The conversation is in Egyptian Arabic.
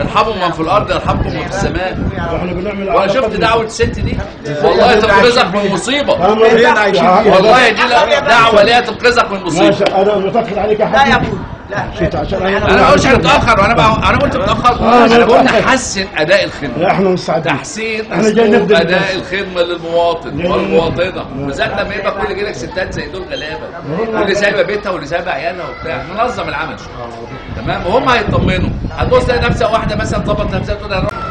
ارحموا من في الارض يرحمكم من في السماء احنا بنعمل وانا شفت دعوه الست دي والله تنقذك من مصيبه كلنا عايشين والله دي لا- دعوه ليها تنقذك من مصيبه ماشي انا متاخر عليك يا لا يا حبيبي ابوي لا شيت عشان انا ما قلتش هنتاخر وانا بقى انا قلت متاخر آه، انا بقول متأخر. نحسن اداء الخدمه لا احنا مستعدين تحسين احنا جايين اسلوب نخدم اداء الناس. الخدمه للمواطن جايين- والمواطنه بالذات لما يبقى كل جيلك ستات زي دول غلابه واللي سايبه بيتها واللي سايبه عيالها وبتاع ننظم العمل شويه تمام وهم هيطمنوا هتبص تلاقي نفسك واحده مثلا ظبط نفسها تقول انا